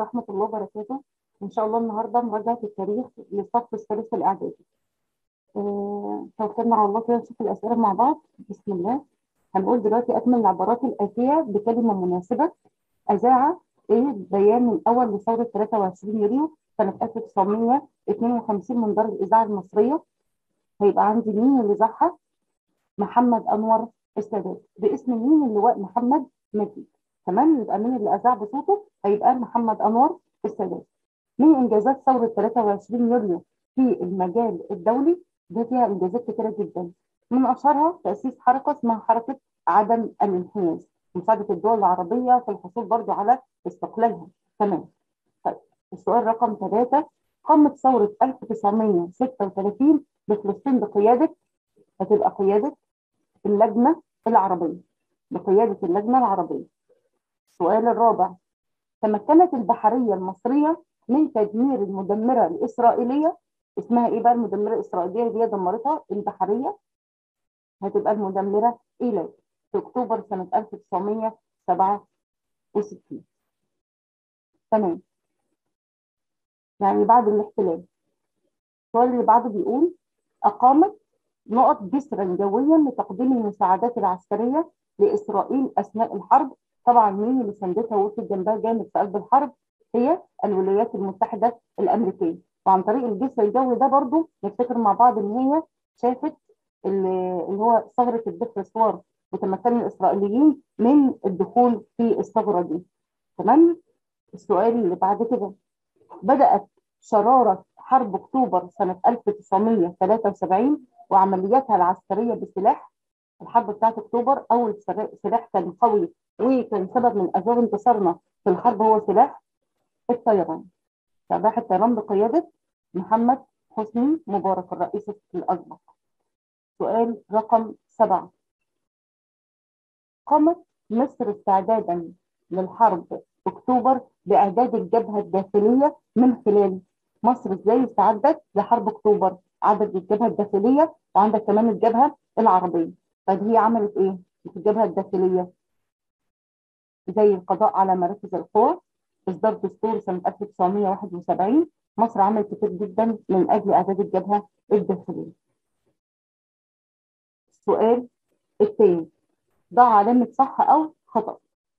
ورحمة الله وبركاته إن شاء الله النهاردة مراجعة التاريخ للصف الثالث الإعدادي آه، توكلنا على الله كده نشوف الأسئلة مع بعض بسم الله هنقول دلوقتي أكمل العبارات الآتية بكلمة مناسبة أذاع إيه البيان الأول لثورة 23 يوليو سنة 1952 من دار الإذاعة المصرية هيبقى عندي مين اللي ذاعها؟ محمد أنور السادات باسم مين اللواء محمد مجيد تمام يبقى مين اللي أذاع بصوته هيبقى محمد أنور السادات من إنجازات ثورة 23 يوليو في المجال الدولي ده فيها إنجازات كتيرة جدا من أشهرها تأسيس حركة اسمها حركة عدم الانحياز مساعدة الدول العربية في الحصول برضو على استقلالها تمام طيب السؤال رقم ثلاثة قامت ثورة 1936 بفلسطين بقيادة هتبقى قيادة اللجنة العربية بقيادة اللجنة العربية السؤال الرابع تمكنت البحرية المصرية من تدمير المدمرة الإسرائيلية اسمها إيه بقى المدمرة الإسرائيلية اللي هي دمرتها البحرية هتبقى المدمرة إيلات في أكتوبر سنة 1967 تمام يعني بعد الاحتلال السؤال اللي بعده بيقول أقامت نقط جسرا جويا لتقديم المساعدات العسكرية لإسرائيل أثناء الحرب طبعا مين اللي ساندتها ووقفت جنبها جامد في قلب الحرب هي الولايات المتحدة الأمريكية وعن طريق الجسر الجوي ده برضو نفتكر مع بعض إن هي شافت اللي هو ثغرة البحر الصور وتمكن الإسرائيليين من الدخول في الثغرة دي تمام السؤال اللي بعد كده بدأت شرارة حرب أكتوبر سنة 1973 وعملياتها العسكرية بالسلاح الحرب بتاعت أكتوبر أول سلاح كان قوي وكان سبب من أسباب انتصارنا في الحرب هو سلاح الطيران سلاح الطيران بقيادة محمد حسني مبارك الرئيس الأسبق سؤال رقم سبعة قامت مصر استعدادا للحرب أكتوبر بإعداد الجبهة الداخلية من خلال مصر ازاي استعدت لحرب أكتوبر عدد الجبهة الداخلية وعندك كمان الجبهة العربية طيب هي عملت ايه في الجبهة الداخلية زي القضاء على مراكز القوى إصدار دستور سنة 1971 مصر عملت كتير جدا من أجل إعداد الجبهة الداخلية السؤال الثاني ضع علامة صح أو خطأ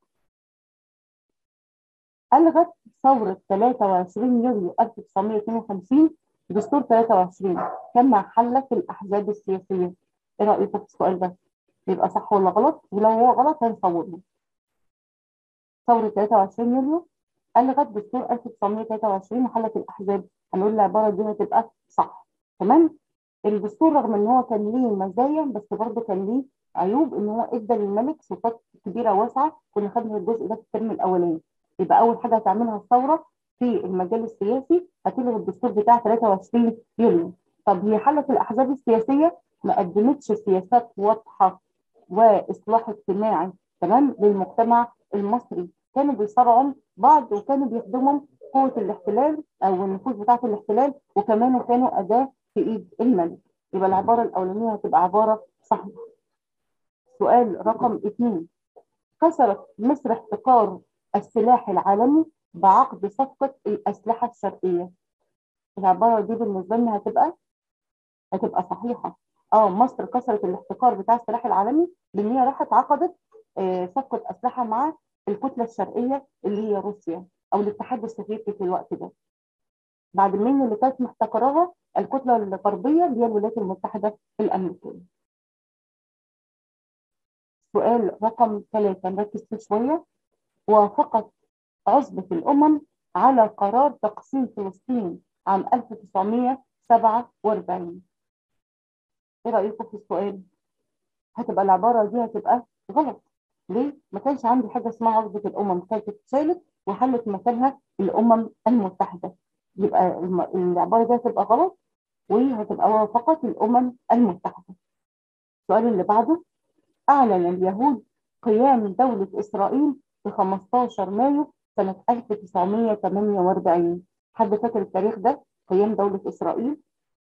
ألغت ثورة 23 يوليو 1952 دستور 23 كان محل في الأحزاب السياسية إيه رأيكم في السؤال ده؟ يبقى صح ولا غلط؟ ولو هو غلط هنصوره ثورة 23 يوليو ألغت دستور 1923 محلت الأحزاب هنقول العبارة دي هتبقى صح تمام؟ الدستور رغم ان هو كان ليه مزايا بس برضه كان ليه عيوب ان هو ادى للملك سلطات كبيره واسعه كنا خدنا الجزء ده في الترم الاولاني يبقى اول حاجه هتعملها الثوره في المجال السياسي هتلغي الدستور بتاع 23 يوليو طب هي حلت الاحزاب السياسيه ما قدمتش سياسات واضحه واصلاح اجتماعي تمام للمجتمع المصري كانوا بيصارعوا بعض وكانوا بيخدموا قوه الاحتلال او النفوذ بتاعه الاحتلال وكمان كانوا اداه في ايد الملك يبقى العباره الاولانيه هتبقى عباره صحيحه سؤال رقم اثنين كسرت مصر احتكار السلاح العالمي بعقد صفقة الأسلحة الشرقية العبارة دي بالنسبة لنا هتبقى هتبقى صحيحة اه مصر كسرت الاحتكار بتاع السلاح العالمي بان هي راحت عقدت آه صفقة أسلحة مع الكتلة الشرقية اللي هي روسيا أو الاتحاد السوفيتي في الوقت ده بعد مين اللي كانت محتكراها الكتلة الغربية اللي هي الولايات المتحدة الأمريكية سؤال رقم ثلاثة نركز فيه شوية وافقت عصبة الأمم على قرار تقسيم فلسطين عام 1947 ايه رأيكم في السؤال؟ هتبقى العبارة دي هتبقى غلط ليه؟ ما كانش عندي حاجة اسمها عصبة الأمم كانت اتشالت وحلت مكانها الأمم المتحدة يبقى العبارة دي هتبقى غلط وهتبقى وافقت الأمم المتحدة السؤال اللي بعده أعلن اليهود قيام دولة إسرائيل في 15 مايو سنة 1948 حد فاكر التاريخ ده قيام دولة إسرائيل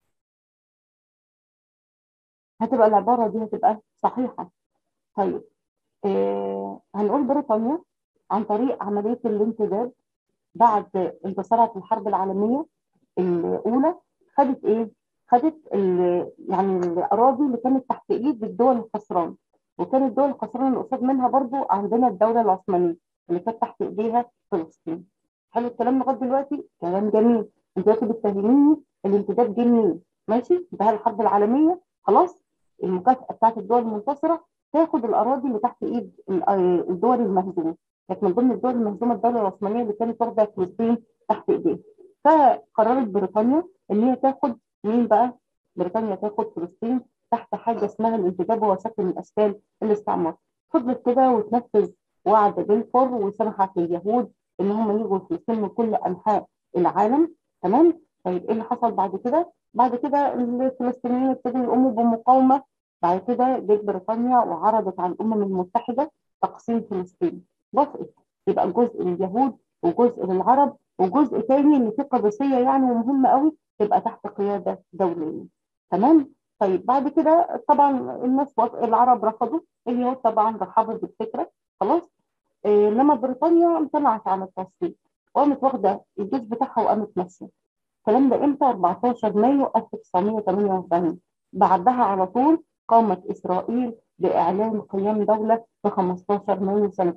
هتبقى العبارة دي هتبقى صحيحة طيب آه هنقول بريطانيا عن طريق عملية الانتداب بعد انتصارها في الحرب العالميه الاولى خدت ايه؟ خدت يعني الاراضي اللي كانت تحت ايد الدول الخسران وكانت الدول الخسران اللي قصاد منها برضو عندنا الدوله العثمانيه اللي كانت تحت ايديها فلسطين حلو الكلام لغايه دلوقتي كلام جميل انت دلوقتي بتفهميني الامتداد جه منين ماشي انتهى الحرب العالميه خلاص المكافاه بتاعت الدول المنتصره تاخد الاراضي اللي تحت ايد الدول المهزومه كانت من ضمن الدول المهزومه الدوله العثمانيه اللي كانت واخده فلسطين تحت ايديها فقررت بريطانيا ان هي تاخد مين بقى؟ بريطانيا تاخد فلسطين تحت حاجه اسمها الانتداب هو شكل من اشكال الاستعمار فضلت كده وتنفذ وعد بلفور وسمحت لليهود ان هم يجوا فلسطين من كل انحاء العالم تمام طيب ايه اللي حصل بعد كده؟ بعد كده الفلسطينيين ابتدوا يقوموا بمقاومه بعد كده جت بريطانيا وعرضت على الامم المتحده تقسيم فلسطين وافقت يبقى جزء لليهود وجزء للعرب وجزء تاني اللي فيه قادسيه يعني ومهم قوي تبقى تحت قياده دوليه تمام طيب بعد كده طبعا الناس العرب رفضوا اليهود طبعا رحبوا بالفكره خلاص إيه لما بريطانيا امتنعت عن التصويت وقامت واخده الجيش بتاعها وقامت ماشيه الكلام ده امتى 14 مايو 1948 بعدها على طول قامت اسرائيل باعلان قيام دوله في 15 مايو سنه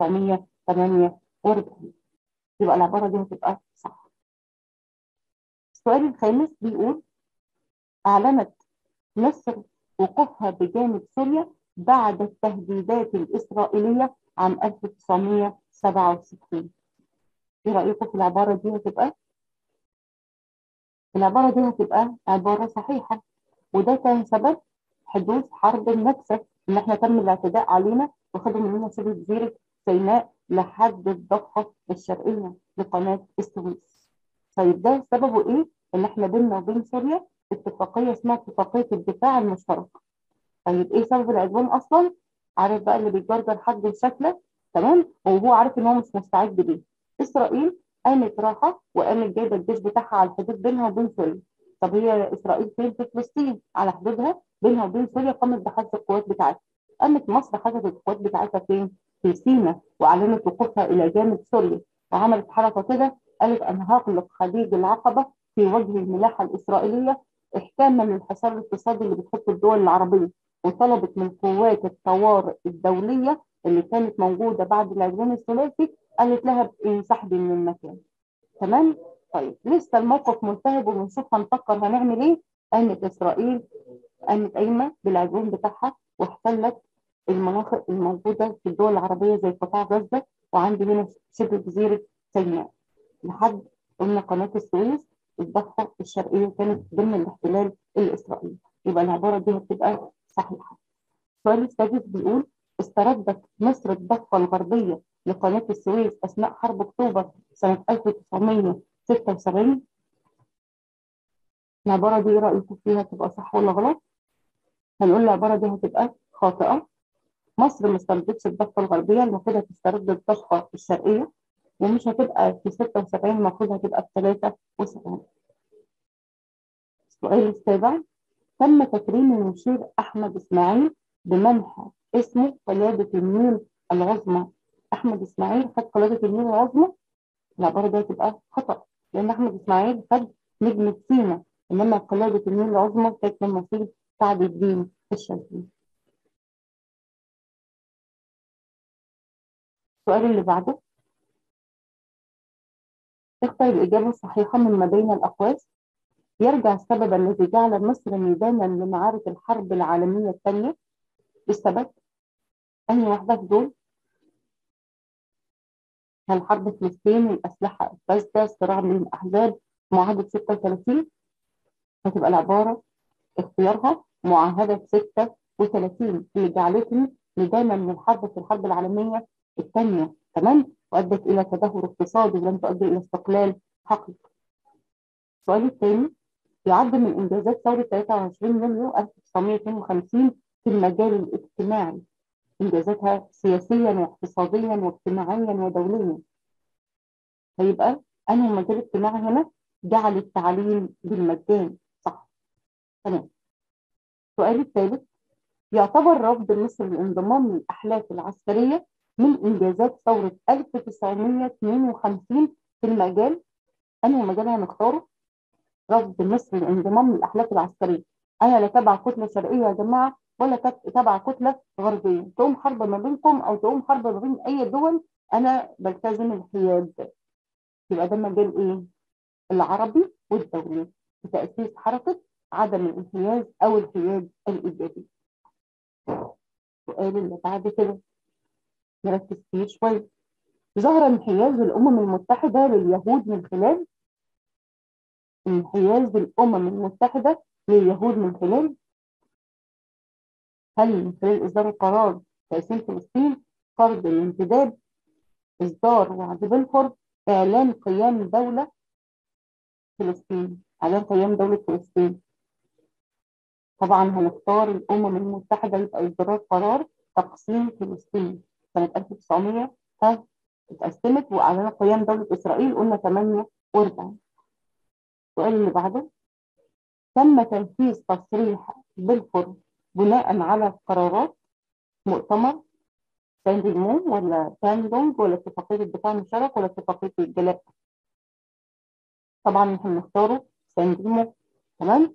1948 يبقى العباره دي هتبقى صح السؤال الخامس بيقول اعلنت مصر وقوفها بجانب سوريا بعد التهديدات الاسرائيليه عام 1967 ايه رايكم في العباره دي هتبقى العباره دي هتبقى عباره صحيحه وده كان سبب حدوث حرب النكسه ان احنا تم الاعتداء علينا وخدوا مننا شبه جزيره سيناء لحد الضفه الشرقيه لقناه السويس. طيب ده سببه ايه؟ ان احنا بيننا وبين سوريا اتفاقيه اسمها اتفاقيه الدفاع المشترك. طيب ايه سبب العدوان اصلا؟ عارف بقى اللي بيتجرجر حد بشكله تمام؟ وهو عارف ان هو مش مستعد ليه. اسرائيل قامت راحه وقامت جايبه الجيش بتاعها على الحدود بينها وبين سوريا. طب هي اسرائيل فين في فلسطين على حدودها بينها وبين سوريا قامت بحشد القوات بتاعتها. قامت مصر حشدت القوات بتاعتها فين؟ في سيناء واعلنت وقوفها الى جانب سوريا وعملت حركه كده قالت انا هغلق خليج العقبه في وجه الملاحه الاسرائيليه احكاما للحصار الاقتصادي اللي بتحطه الدول العربيه وطلبت من قوات الطوارئ الدوليه اللي كانت موجوده بعد العدوان الثلاثي قالت لها انسحبي من المكان تمام طيب لسه الموقف ملتهب وبنشوف هنفكر هنعمل ايه قامت اسرائيل قامت قايمه بالعدوان بتاعها واحتلت المناطق الموجوده في الدول العربيه زي قطاع غزه وعندي هنا شبه جزيره سيناء لحد قلنا قناه السويس الضفه الشرقيه كانت ضمن الاحتلال الاسرائيلي يبقى العباره دي هتبقى صحيحه. السؤال السادس بيقول استردت مصر الضفه الغربيه لقناه السويس اثناء حرب اكتوبر سنه 1976 العباره دي ايه رايكم فيها تبقى صح ولا غلط؟ هنقول العباره دي هتبقى خاطئه مصر ما استردتش الضفه الغربيه المفروض هتسترد الضفه الشرقيه ومش هتبقى في 76 المفروض هتبقى في 73 السؤال السابع تم تكريم المشير احمد اسماعيل بمنح اسمه قلاده النيل العظمى احمد اسماعيل خد قلاده النيل العظمى العباره دي هتبقى خطا لان احمد اسماعيل خد نجمه سينا انما قلاده النيل العظمى كانت من نصيب سعد الدين الشاذلي السؤال اللي بعده اختر الإجابة الصحيحة من ما بين الأقواس يرجع السبب الذي جعل مصر ميدانا لمعارك الحرب العالمية الثانية السبب أنهي واحدة في دول؟ هل حرب فلسطين الأسلحة الفاسدة الصراع بين الأحزاب معاهدة 36 هتبقى العبارة اختيارها معاهدة 36 اللي جعلتني ميدانا من الحرب في الحرب العالمية الثانية تمام وأدت إلى تدهور اقتصادي ولم تؤدي إلى استقلال حقيقي. السؤال الثاني يعد من إنجازات ثورة 23 يونيو 1952 في المجال الاجتماعي إنجازاتها سياسيا واقتصاديا واجتماعيا ودوليا. هيبقى أنهي مجال اجتماعي هنا؟ جعل التعليم بالمجان صح تمام. السؤال الثالث يعتبر رفض مصر الانضمام للأحلاف العسكرية من إنجازات ثورة 1952 في المجال أنهي مجال هنختاره؟ رفض مصر الانضمام للأحلاف العسكرية أنا لا تبع كتلة شرقية يا جماعة ولا تبع كتلة غربية تقوم حرب ما بينكم أو تقوم حرب ما بين أي دول أنا بلتزم الحياد يبقى ده مجال إيه؟ العربي والدولي بتأسيس حركة عدم الانحياز أو الحياد الإيجابي السؤال اللي بعد كده نركز فيه شوية ظهر انحياز الأمم المتحدة لليهود من خلال انحياز الأمم المتحدة لليهود من خلال هل من خلال إصدار قرار تقسيم فلسطين فرض الامتداد إصدار وعد بلفور إعلان قيام دولة فلسطين إعلان قيام دولة فلسطين طبعا هنختار الأمم المتحدة يبقى إصدار قرار تقسيم فلسطين سنة 1900 ها اتقسمت وأعلن قيام دولة إسرائيل قلنا 48 السؤال اللي بعده تم تنفيذ تصريح بلفور بناء على قرارات مؤتمر ستاندينج مون ولا تاندونج ولا اتفاقية الدفاع المشترك ولا اتفاقية الجلاء طبعا احنا هنختاره ستاندينج مون تمام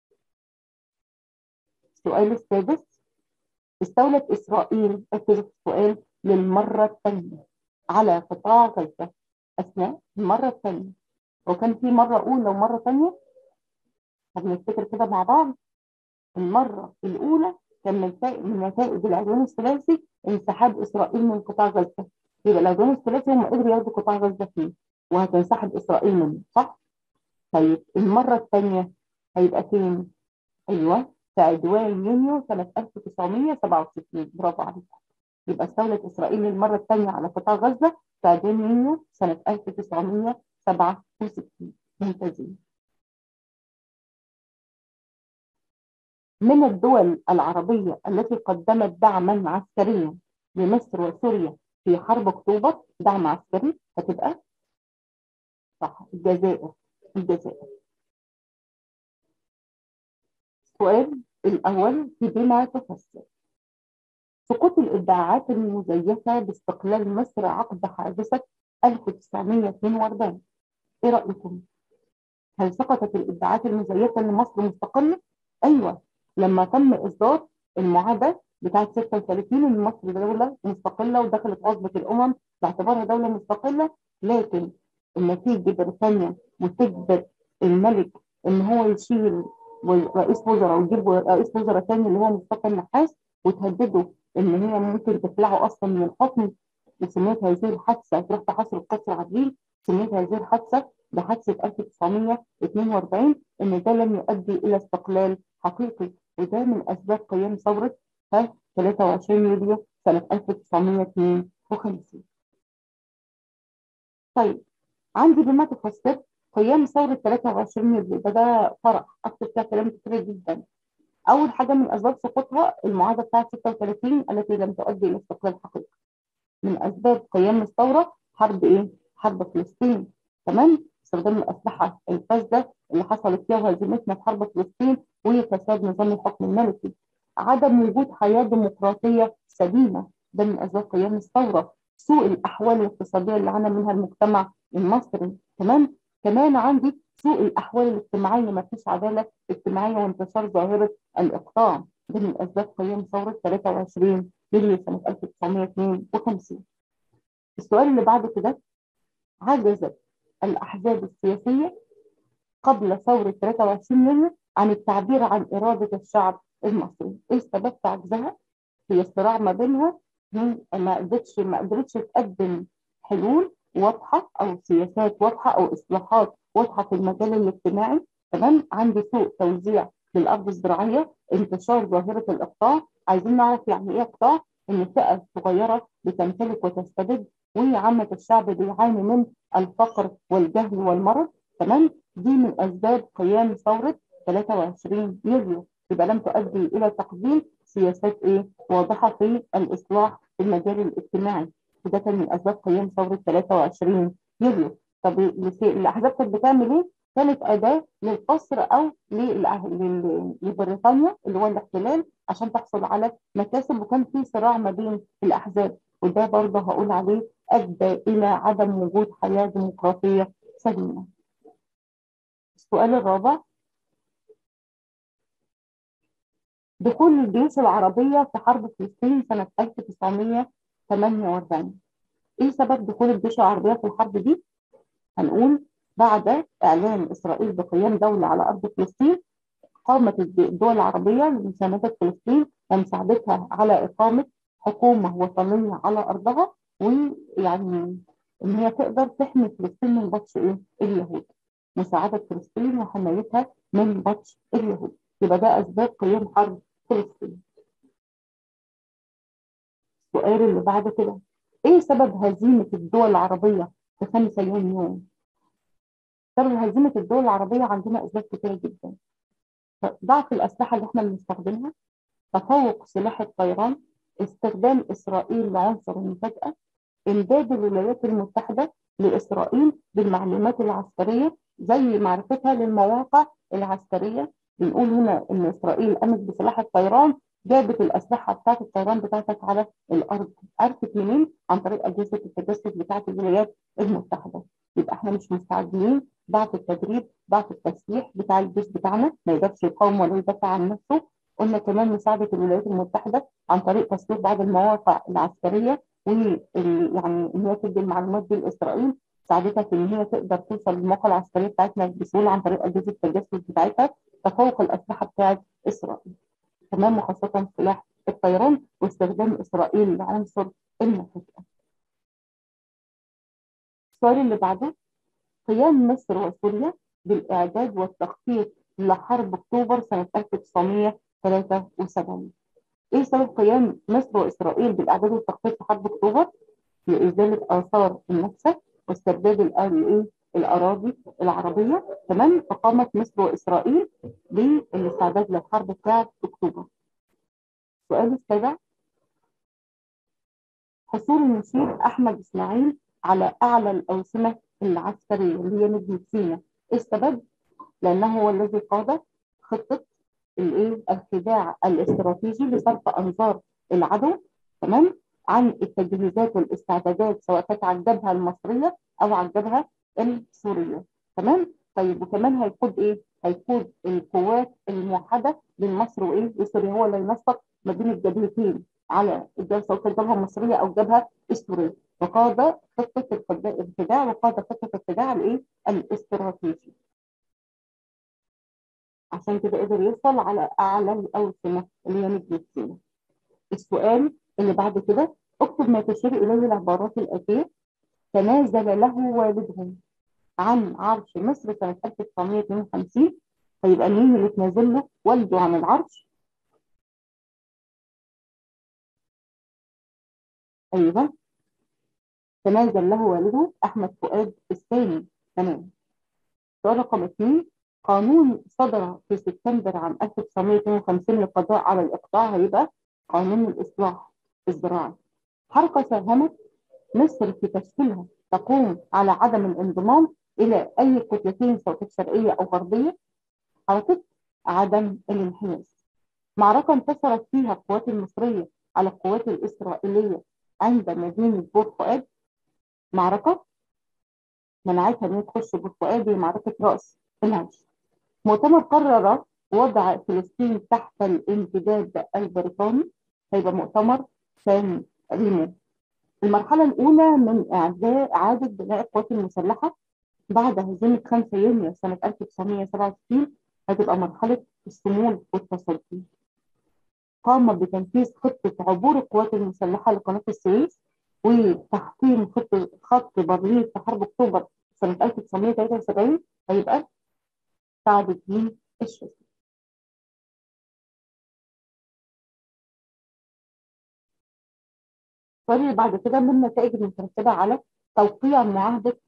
السؤال السادس استولت إسرائيل ركزوا في السؤال للمرة الثانية على قطاع غزة أثناء المرة الثانية وكان في مرة أولى ومرة ثانية هنفتكر كده مع بعض المرة الأولى كان من نتائج العدوان الثلاثي انسحاب إسرائيل من قطاع غزة يبقى العدوان الثلاثي هم قدروا ياخدوا قطاع غزة فيه وهتنسحب إسرائيل منه صح؟ طيب المرة الثانية هيبقى فين؟ أيوه في عدوان يونيو سنة 1967 برافو عليك يبقى استولت إسرائيل المرة الثانية على قطاع غزة في عدوان يونيو سنة 1967 ممتازين من الدول العربية التي قدمت دعما عسكريا لمصر وسوريا في حرب أكتوبر دعم عسكري هتبقى صح الجزائر الجزائر السؤال الأول في بما تفسر سقوط الإدعاءات المزيفة باستقلال مصر عقد حادثة 1942 إيه رأيكم؟ هل سقطت الإدعاءات المزيفة أن مصر مستقلة؟ أيوه لما تم إصدار المعاهدة بتاعت 36 إن مصر دولة مستقلة ودخلت عصبة الأمم باعتبارها دولة مستقلة لكن النتيجة بريطانيا وتجبر الملك إن هو يشيل رئيس وزراء ويجيب رئيس وزراء تاني اللي هو مصطفى النحاس وتهدده ان هي ممكن تخلعه اصلا من الحكم وسميت هذه الحادثه تروح تحاصر القصر عدليل سميت هذه الحادثه بحادثه 1942 ان ده لم يؤدي الى استقلال حقيقي وده من اسباب قيام ثوره 23 يوليو سنه 1952 طيب عندي بما تفسر قيام ثورة 23 يوليو ده ده فرح أكتب فيها كلام كتير جدا أول حاجة من أسباب سقوطها المعاهدة بتاعت 36 التي لم تؤدي إلى استقلال حقيقي من أسباب قيام الثورة حرب إيه؟ حرب فلسطين تمام؟ استخدام الأسلحة الفاسدة اللي حصلت فيها هزيمتنا في حرب فلسطين وفساد نظام الحكم الملكي عدم وجود حياة ديمقراطية سليمة ده من أسباب قيام الثورة سوء الأحوال الاقتصادية اللي عانى منها المجتمع المصري تمام؟ كمان عندي سوء الأحوال الاجتماعية ما فيش عدالة اجتماعية وانتشار ظاهرة الإقطاع دي من أسباب قيام ثورة 23 يوليو سنة 1952 السؤال اللي بعد كده عجزت الأحزاب السياسية قبل ثورة 23 يوليو عن التعبير عن إرادة الشعب المصري إيه سبب عجزها؟ هي الصراع ما بينها ما قدرتش ما قدرتش تقدم حلول واضحة أو سياسات واضحة أو إصلاحات واضحة في المجال الاجتماعي تمام عندي سوء توزيع للأرض الزراعية انتشار ظاهرة الإقطاع عايزين نعرف يعني إيه إقطاع إن فئة صغيرة بتمتلك وتستبد وعامة الشعب بيعاني من الفقر والجهل والمرض تمام دي من أسباب قيام ثورة 23 يوليو يبقى لم تؤدي إلى تقديم سياسات إيه واضحة في الإصلاح في المجال الاجتماعي وده كان من اسباب قيام ثوره 23 يوليو طب الاحزاب كانت بتعمل ايه؟ كانت اداه للقصر او لبريطانيا اللي هو الاحتلال عشان تحصل على مكاسب وكان في صراع ما بين الاحزاب وده برضه هقول عليه أدى إلى عدم وجود حياة ديمقراطية سليمة السؤال الرابع دخول الجيوش العربية في حرب فلسطين سنة 1948 إيه سبب دخول الجيوش العربية في الحرب دي؟ هنقول بعد إعلان إسرائيل بقيام دولة على أرض فلسطين قامت الدول العربية لمساندة فلسطين ومساعدتها على إقامة حكومة وطنية على أرضها ويعني إن هي تقدر تحمي فلسطين من بطش إيه؟ اليهود مساعدة فلسطين وحمايتها من بطش اليهود يبقى ده أسباب قيام حرب فلسطين السؤال اللي بعد كده إيه سبب هزيمة الدول العربية في 5 يونيو؟ سبب هزيمة الدول العربية عندنا أسباب كتيرة جدا ضعف الأسلحة اللي احنا بنستخدمها تفوق سلاح الطيران استخدام إسرائيل لعنصر المفاجأة إمداد الولايات المتحدة لإسرائيل بالمعلومات العسكرية زي معرفتها للمواقع العسكرية بنقول هنا إن إسرائيل قامت بسلاح الطيران جابت الأسلحة بتاعت الطيران بتاعتك على الأرض عرفت منين؟ عن طريق أجهزة التجسس بتاعت الولايات المتحدة يبقى احنا مش مستعجلين ضعف التدريب ضعف التسليح بتاع الجيش بتاعنا ما يقدرش يقاوم ولا يدافع عن نفسه قلنا كمان مساعدة الولايات المتحدة عن طريق تسليح بعض المواقع العسكرية ويعني ان هي تدي المعلومات دي لإسرائيل ساعدتها في ان هي تقدر توصل للمواقع العسكرية بتاعتنا بسهولة عن طريق أجهزة التجسس بتاعتها تفوق الأسلحة بتاعت إسرائيل تمام وخاصة سلاح الطيران واستخدام إسرائيل لعنصر المفاجأة السؤال اللي بعده قيام مصر وسوريا بالإعداد والتخطيط لحرب أكتوبر سنة 1973 إيه سبب قيام مصر وإسرائيل بالإعداد والتخطيط لحرب أكتوبر؟ لإزالة آثار النكسة واسترداد الإيه؟ الأراضي العربية تمام فقامت مصر وإسرائيل بالاستعداد للحرب بتاعة أكتوبر السؤال السابع حصول المشير أحمد إسماعيل على أعلى الأوسمة العسكرية اللي هي نجمة سينا إيه السبب؟ لأنه هو الذي قاد خطة الإيه الخداع الاستراتيجي لصرف أنظار العدو تمام عن التجهيزات والاستعدادات سواء كانت على الجبهة المصرية أو على الجبهة السورية تمام طيب وكمان هيقود إيه؟ هيقود القوات الموحدة بين مصر وإيه وسوريا هو اللي ينسق ما بين الجبهتين على الجبهة سواء كانت الجبهة المصرية أو الجبهة السورية وقاد خطة الخداع وقاد خطة الخداع الإيه؟ الاستراتيجي عشان كده قدر يوصل على أعلى الأوسمة اللي هي نجمة سينا. السؤال اللي بعد كده اكتب ما تشير إليه العبارات الآتية تنازل له والدهم عن عرش مصر سنة 1952 هيبقى مين اللي تنازل له والده عن العرش؟ أيوه تنازل له والده أحمد فؤاد الثاني تمام سؤال رقم اثنين قانون صدر في سبتمبر عام 1952 للقضاء على الإقطاع هيبقى قانون الإصلاح الزراعي حركة ساهمت مصر في تشكيلها تقوم على عدم الانضمام إلى أي كتلتين سواء كانت شرقية أو غربية حركة عدم الانحياز معركة انتصرت فيها القوات المصرية على القوات الإسرائيلية عند مدينة بور فؤاد معركة منعتها ان هي تخش بور فؤاد هي معركة رأس الهوش مؤتمر قرر وضع فلسطين تحت الامتداد البريطاني هيبقى مؤتمر سان ريمو المرحلة الأولى من إعداد إعادة بناء القوات المسلحة بعد هزيمة 5 يونيو سنة 1967 هتبقى مرحلة الصمود والتصدي قام بتنفيذ خطة عبور القوات المسلحة لقناة السويس وتحطيم خط خط بارليف في حرب أكتوبر سنة 1973 هيبقى سعد الدين الشاذلي السؤال اللي بعد كده من النتائج المترتبة على توقيع معاهدة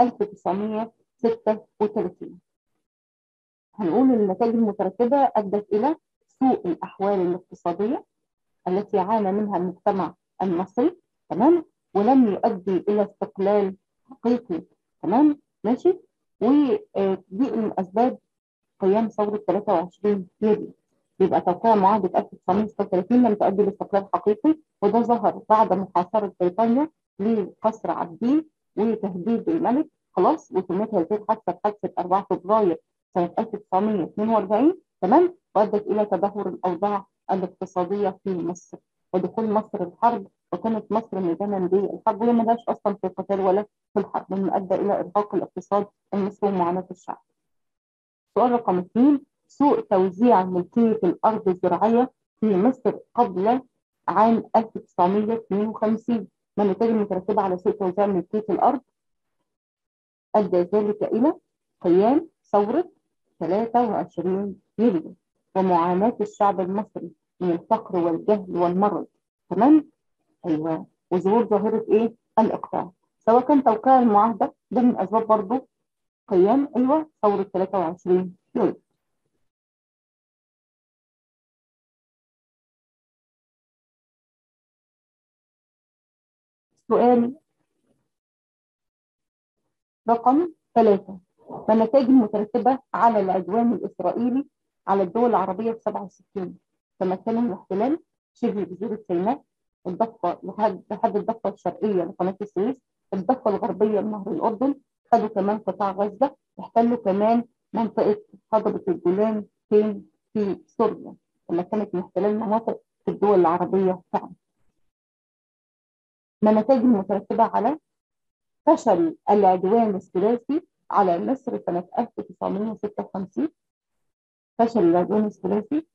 1936 هنقول النتائج المترتبة أدت إلى سوء الأحوال الاقتصادية التي عانى منها المجتمع المصري تمام ولم يؤدي إلى استقلال حقيقي تمام ماشي ودي من أسباب قيام ثورة 23 يوليو يبقى توقيع معاهدة 1936 لم تؤدي لاستقلال حقيقي وده ظهر بعد محاصرة بريطانيا لقصر عابدين وتهديد الملك خلاص وسميت هذه الحادثة بحادثة 4 فبراير سنة 1942 تمام وأدت إلى تدهور الأوضاع الاقتصادية في مصر ودخول مصر الحرب وكانت مصر ميدانا للحرب وهي ملهاش أصلا في القتال ولا في الحرب مما أدى إلى إرهاق الاقتصاد المصري ومعاناة الشعب. سؤال رقم اثنين سوء توزيع ملكية الأرض الزراعية في مصر قبل عام 1952 ما النتائج المترتبة على سوء توزيع ملكية الأرض أدى ذلك إلى قيام ثورة 23 يوليو ومعاناة الشعب المصري من الفقر والجهل والمرض تمام ايوه وظهور ظاهرة ايه الاقطاع سواء كان توقيع المعاهدة ده من اسباب برضه قيام ايوه ثورة 23 يوليو سؤال رقم ثلاثة ما النتائج المترتبة على العدوان الإسرائيلي على الدول العربية في 67 تمكنوا من احتلال شبه جزيرة سيناء الضفة لحد لحد الضفة الشرقية لقناة السويس الضفة الغربية لنهر الأردن خدوا كمان قطاع غزة احتلوا كمان منطقة هضبة الجولان فين في سوريا لما كانت من احتلال مناطق في الدول العربية فعلا ما النتائج المترتبة على فشل العدوان الثلاثي على مصر سنة 1956 فشل العدوان الثلاثي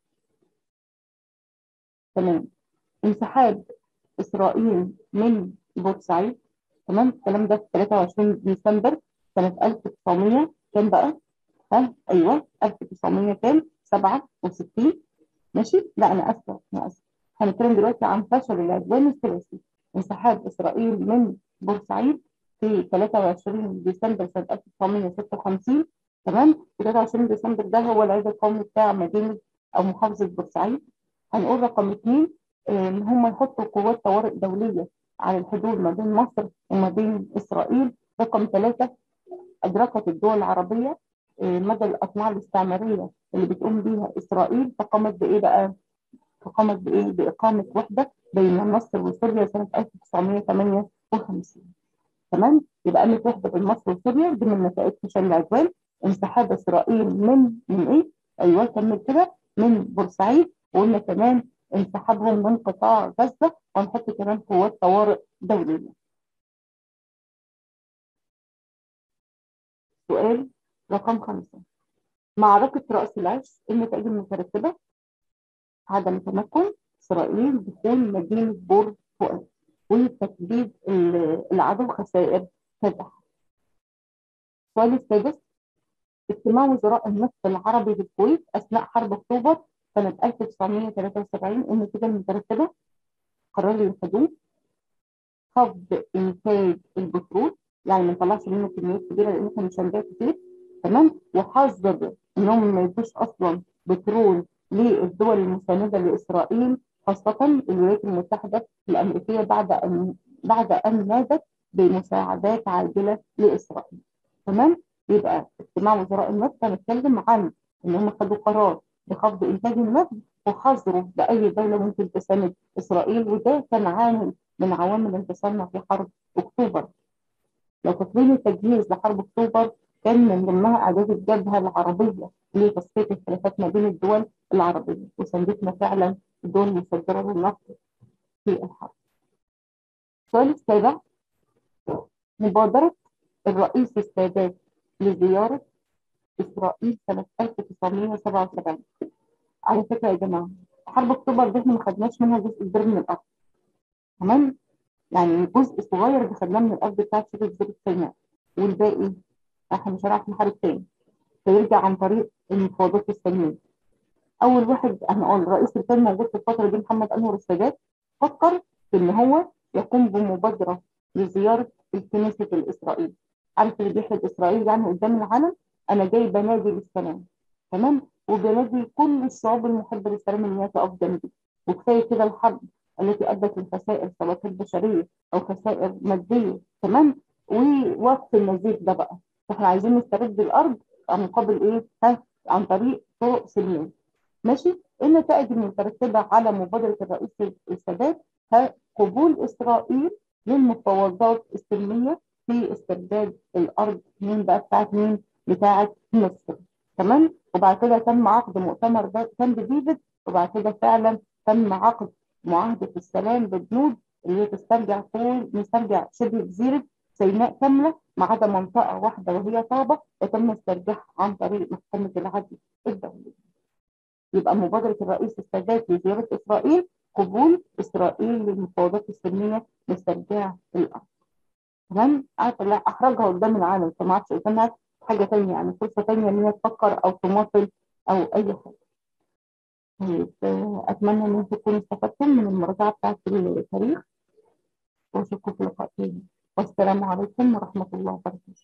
تمام انسحاب إسرائيل من بورسعيد تمام الكلام ده في 23 ديسمبر سنة 1900 كام بقى؟ ها أيوه 1900 كام؟ 67 ماشي؟ لا أنا آسفة أنا آسفة هنتكلم دلوقتي عن فشل العدوان الثلاثي انسحاب إسرائيل من بورسعيد في 23 ديسمبر سنة 1956 تمام 23 ديسمبر ده هو العيد القومي بتاع مدينة أو محافظة بورسعيد هنقول رقم اثنين ان هم يحطوا قوات طوارئ دولية على الحدود ما بين مصر وما بين إسرائيل رقم ثلاثة أدركت الدول العربية مدى الأطماع الاستعمارية اللي بتقوم بيها إسرائيل فقامت بإيه بقى؟ فقامت بإيه؟ بإقامة وحدة بين مصر وسوريا سنة 1958 تمام؟ يبقى قامت وحدة بين مصر وسوريا دي من نتائج فشل العدوان انسحاب إسرائيل من من إيه؟ أيوه كمل كده من بورسعيد وقلنا كمان انسحابهم من قطاع غزة وهنحط كمان قوات طوارئ دولية. سؤال رقم خمسة معركة رأس العش النتائج المترتبة عدم تمكن إسرائيل دخول مدينة بور فؤاد وتكبيد العدو خسائر فادحة. السؤال السادس اجتماع وزراء النفط العربي بالكويت أثناء حرب أكتوبر سنة 1973 النتيجة المترتبة قرار الحدود خفض إنتاج البترول يعني ما نطلعش منه كميات كبيرة لأن احنا مش هنبيع كتير تمام وحذر إنهم ما يدوش أصلا بترول للدول المساندة لإسرائيل خاصة الولايات المتحدة الأمريكية بعد أن بعد أن نادت بمساعدات عاجلة لإسرائيل تمام يبقى اجتماع وزراء النفط هنتكلم عن إن هم خدوا قرار بخفض إنتاج النفط وحظروا بأي دولة ممكن تساند إسرائيل وده كان عامل من عوامل انتصارنا في حرب أكتوبر لو فاكرين التجهيز لحرب أكتوبر كان من ضمنها إعداد الجبهة العربية لتصفية الخلافات ما بين الدول العربية وساندتنا فعلا الدول المصدرة للنفط في الحرب. السؤال السابع مبادرة الرئيس السادات لزيارة إسرائيل سنة 1977 على فكرة يا جماعة حرب أكتوبر دي احنا ما خدناش منها جزء كبير من الأرض تمام يعني جزء صغير اللي خدناه من الأرض بتاعت شبه جزيرة سيناء والباقي احنا مش هنعرف نحارب تاني فيرجع عن طريق المفاوضات السلمية أول واحد هنقول الرئيس اللي كان موجود في الفترة دي محمد أنور السادات فكر في إن هو يقوم بمبادرة لزيارة الكنيسة الإسرائيل عارف اللي بيحرق إسرائيل يعني قدام العالم أنا جاي بنادي للسلام تمام وبنادي كل الشعوب المحبة للسلام إن هي تقف جنبي وكفاية كده الحرب التي أدت لخسائر سواء كانت بشرية أو خسائر مادية تمام ووقف النزيف ده بقى فإحنا عايزين نسترد الأرض مقابل إيه؟ ها عن طريق طرق سلمية ماشي النتائج المترتبة على مبادرة الرئيس السادات ها قبول إسرائيل للمفاوضات السلمية في استرداد الأرض مين بقى بتاعت مين؟ بتاعت مصر تمام؟ وبعد كده تم عقد مؤتمر ده- كامب ديفيد وبعد كده فعلا تم عقد معاهدة السلام ببنود اللي هي تسترجع كل نسترجع شبه جزيرة سيناء كاملة ما عدا منطقة واحدة وهي طابة يتم استرجاعها عن طريق محكمة العدل الدولي. يبقى مبادرة الرئيس السادات لزيارة إسرائيل قبول إسرائيل للمفاوضات السلمية لاسترجاع الأرض. تمام؟ عارفة لا أحرجها قدام العالم فما عادش قدامها حاجة تانية يعني فرصة تانية إن هي تفكر أو تماطل أو أي حاجة. طيب آه، أتمنى إن أنتم تكونوا استفدتم من المراجعة بتاعت التاريخ وأشوفكم في لقاء تاني والسلام عليكم ورحمة الله وبركاته.